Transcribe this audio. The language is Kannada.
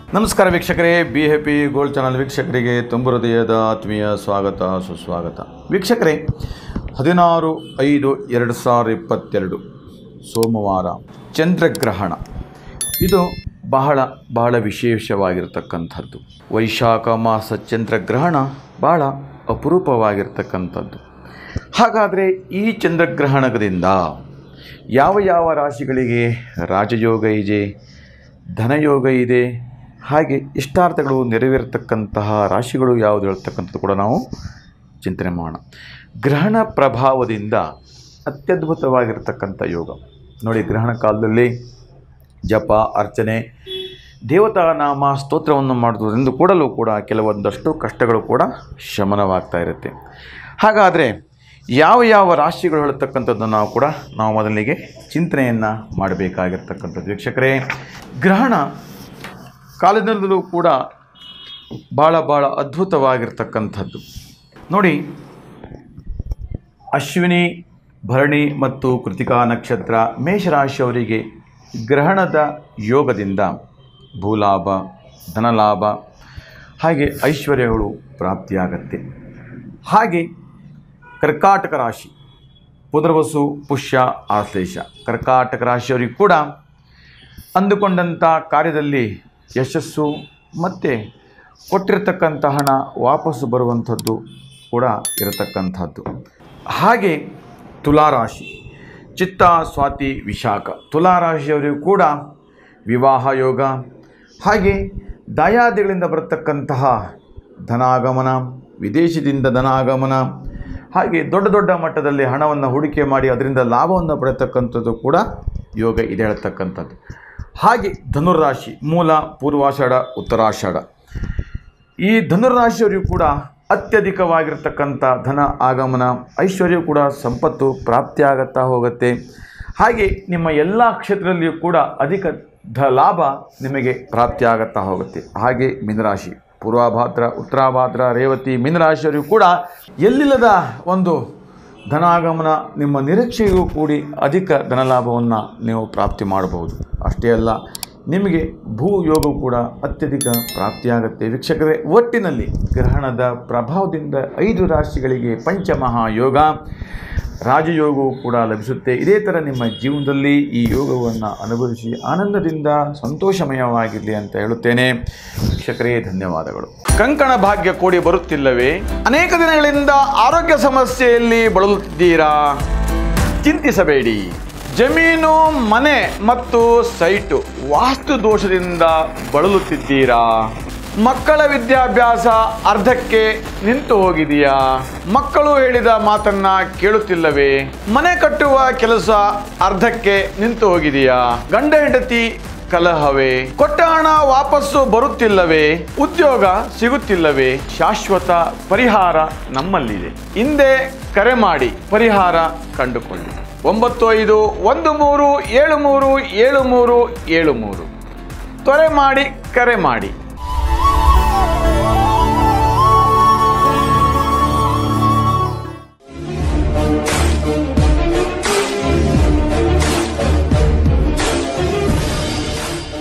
ನಮಸ್ಕಾರ ವೀಕ್ಷಕರೇ ಬಿ ಹ್ಯಾಪಿ ಗೋಲ್ಡ್ ಚಾನಲ್ ವೀಕ್ಷಕರಿಗೆ ತುಂಬ ಹೃದಯದ ಆತ್ಮೀಯ ಸ್ವಾಗತ ಸುಸ್ವಾಗತ ವೀಕ್ಷಕರೇ ಹದಿನಾರು ಐದು ಎರಡು ಸಾವಿರದ ಇಪ್ಪತ್ತೆರಡು ಸೋಮವಾರ ಚಂದ್ರಗ್ರಹಣ ಇದು ಬಹಳ ಬಹಳ ವಿಶೇಷವಾಗಿರ್ತಕ್ಕಂಥದ್ದು ವೈಶಾಖ ಮಾಸ ಚಂದ್ರಗ್ರಹಣ ಬಹಳ ಅಪರೂಪವಾಗಿರ್ತಕ್ಕಂಥದ್ದು ಹಾಗಾದರೆ ಈ ಚಂದ್ರಗ್ರಹಣದಿಂದ ಯಾವ ಯಾವ ರಾಶಿಗಳಿಗೆ ರಾಜಯೋಗ ಇದೆ ಧನಯೋಗ ಇದೆ ಹಾಗೆ ಇಷ್ಟಾರ್ಥಗಳು ನೆರವೇರತಕ್ಕಂತಹ ರಾಶಿಗಳು ಯಾವುದು ಹೇಳ್ತಕ್ಕಂಥದ್ದು ಕೂಡ ನಾವು ಚಿಂತನೆ ಮಾಡೋಣ ಗ್ರಹಣ ಪ್ರಭಾವದಿಂದ ಅತ್ಯದ್ಭುತವಾಗಿರ್ತಕ್ಕಂಥ ಯೋಗ ನೋಡಿ ಗ್ರಹಣ ಕಾಲದಲ್ಲಿ ಜಪ ಅರ್ಚನೆ ದೇವತಾ ನಾಮ ಸ್ತೋತ್ರವನ್ನು ಮಾಡೋದ್ರಿಂದ ಕೂಡಲೂ ಕೂಡ ಕೆಲವೊಂದಷ್ಟು ಕಷ್ಟಗಳು ಕೂಡ ಶಮನವಾಗ್ತಾ ಇರುತ್ತೆ ಹಾಗಾದರೆ ಯಾವ ಯಾವ ರಾಶಿಗಳು ಹೇಳ್ತಕ್ಕಂಥದ್ದನ್ನು ನಾವು ಕೂಡ ನಾವು ಮೊದಲಿಗೆ ಚಿಂತನೆಯನ್ನು ಮಾಡಬೇಕಾಗಿರ್ತಕ್ಕಂಥದ್ದು ವೀಕ್ಷಕರೇ ಗ್ರಹಣ ಕಾಲದಿಂದಲೂ ಕೂಡ ಭಾಳ ಭಾಳ ಅದ್ಭುತವಾಗಿರ್ತಕ್ಕಂಥದ್ದು ನೋಡಿ ಅಶ್ವಿನಿ ಭರಣಿ ಮತ್ತು ಕೃತಿಕಾ ನಕ್ಷತ್ರ ಮೇಷರಾಶಿಯವರಿಗೆ ಗ್ರಹಣದ ಯೋಗದಿಂದ ಭೂಲಾಭ ಧನಲಾಭ ಹಾಗೆ ಐಶ್ವರ್ಯಗಳು ಪ್ರಾಪ್ತಿಯಾಗತ್ತೆ ಹಾಗೆ ಕರ್ಕಾಟಕ ರಾಶಿ ಪುನರ್ವಸು ಪುಷ್ಯ ಆಶ್ಲೇಷ ಕರ್ಕಾಟಕ ರಾಶಿಯವರಿಗೂ ಕೂಡ ಅಂದುಕೊಂಡಂಥ ಕಾರ್ಯದಲ್ಲಿ ಯಶಸ್ಸು ಮತ್ತು ಕೊಟ್ಟಿರತಕ್ಕಂಥ ಹಣ ವಾಪಸ್ಸು ಬರುವಂಥದ್ದು ಕೂಡ ಇರತಕ್ಕಂಥದ್ದು ಹಾಗೆ ತುಲಾರಾಶಿ ಚಿತ್ತ ಸ್ವಾತಿ ವಿಶಾಖ ತುಲಾರಾಶಿಯವರಿಗೂ ಕೂಡ ವಿವಾಹ ಯೋಗ ಹಾಗೆ ದಾಯಾದಿಗಳಿಂದ ಬರತಕ್ಕಂತಹ ಧನಾಗಮನ ವಿದೇಶದಿಂದ ಧನಾಗಮನ ಹಾಗೆ ದೊಡ್ಡ ದೊಡ್ಡ ಮಟ್ಟದಲ್ಲಿ ಹಣವನ್ನು ಹೂಡಿಕೆ ಮಾಡಿ ಅದರಿಂದ ಲಾಭವನ್ನು ಪಡೆತಕ್ಕಂಥದ್ದು ಕೂಡ ಯೋಗ ಇದೆ ಹೇಳ್ತಕ್ಕಂಥದ್ದು ಹಾಗೆ ಧನುರ್ರಾಶಿ ಮೂಲ ಪೂರ್ವಾಷಾಢ ಉತ್ತರಾಷಾಢ ಈ ಧನುರ್ರಾಶಿಯವರಿಗೂ ಕೂಡ ಅತ್ಯಧಿಕವಾಗಿರ್ತಕ್ಕಂಥ ಧನ ಆಗಮನ ಐಶ್ವರ್ಯ ಕೂಡ ಸಂಪತ್ತು ಪ್ರಾಪ್ತಿಯಾಗುತ್ತಾ ಹೋಗುತ್ತೆ ಹಾಗೆ ನಿಮ್ಮ ಎಲ್ಲ ಕ್ಷೇತ್ರದಲ್ಲಿಯೂ ಕೂಡ ಅಧಿಕ ಧ ಲಾಭ ನಿಮಗೆ ಪ್ರಾಪ್ತಿಯಾಗುತ್ತಾ ಹೋಗುತ್ತೆ ಹಾಗೆ ಮೀನರಾಶಿ ಪೂರ್ವಭಾದ್ರ ಉತ್ತರಾಭಾದ್ರ ರೇವತಿ ಮೀನರಾಶಿಯವರಿಗೂ ಕೂಡ ಎಲ್ಲಿಲ್ಲದ ಒಂದು ಧನಾಗಮನ ನಿಮ್ಮ ನಿರೀಕ್ಷೆಗೂ ಕೂಡಿ ಅಧಿಕ ಧನಲಾಭವನ್ನು ನೀವು ಪ್ರಾಪ್ತಿ ಮಾಡಬಹುದು ಅಷ್ಟೇ ಅಲ್ಲ ನಿಮಗೆ ಭೂ ಯೋಗವು ಕೂಡ ಅತ್ಯಧಿಕ ಪ್ರಾಪ್ತಿಯಾಗುತ್ತೆ ವೀಕ್ಷಕರೇ ಒಟ್ಟಿನಲ್ಲಿ ಗ್ರಹಣದ ಪ್ರಭಾವದಿಂದ ಐದು ರಾಶಿಗಳಿಗೆ ಪಂಚಮಹಾಯೋಗ ರಾಜಯೋಗವು ಕೂಡ ಲಭಿಸುತ್ತೆ ಇದೇ ಥರ ನಿಮ್ಮ ಜೀವನದಲ್ಲಿ ಈ ಯೋಗವನ್ನು ಅನುಭವಿಸಿ ಆನಂದದಿಂದ ಸಂತೋಷಮಯವಾಗಿರಲಿ ಅಂತ ಹೇಳುತ್ತೇನೆ ವೀಕ್ಷಕರೇ ಧನ್ಯವಾದಗಳು ಕಂಕಣ ಭಾಗ್ಯ ಕೂಡಿ ಬರುತ್ತಿಲ್ಲವೇ ಅನೇಕ ದಿನಗಳಿಂದ ಆರೋಗ್ಯ ಸಮಸ್ಯೆಯಲ್ಲಿ ಬಳಲುತ್ತಿದ್ದೀರಾ ಚಿಂತಿಸಬೇಡಿ ಜಮೀನು ಮನೆ ಮತ್ತು ಸೈಟು ವಾಸ್ತು ದೋಷದಿಂದ ಬಳಲುತ್ತಿದ್ದೀರಾ ಮಕ್ಕಳ ವಿದ್ಯಾಭ್ಯಾಸ ಅರ್ಧಕ್ಕೆ ನಿಂತು ಹೋಗಿದೆಯಾ ಮಕ್ಕಳು ಹೇಳಿದ ಮಾತನ್ನ ಕೇಳುತ್ತಿಲ್ಲವೇ ಮನೆ ಕಟ್ಟುವ ಕೆಲಸ ಅರ್ಧಕ್ಕೆ ನಿಂತು ಹೋಗಿದೆಯಾ ಗಂಡ ಹೆಂಡತಿ ಕಲಹವೇ ಕೊಟ್ಟ ಹಣ ವಾಪಸ್ಸು ಬರುತ್ತಿಲ್ಲವೇ ಉದ್ಯೋಗ ಸಿಗುತ್ತಿಲ್ಲವೇ ಶಾಶ್ವತ ಪರಿಹಾರ ನಮ್ಮಲ್ಲಿದೆ ಹಿಂದೆ ಕರೆ ಮಾಡಿ ಪರಿಹಾರ ಕಂಡುಕೊಳ್ಳಿ ಒಂಬತ್ತು ಐದು ಒಂದು ಮೂರು ಏಳು ಮೂರು ಏಳು ಮೂರು ಏಳು ಮೂರು ತ್ವರೆ ಮಾಡಿ ಕರೆ ಮಾಡಿ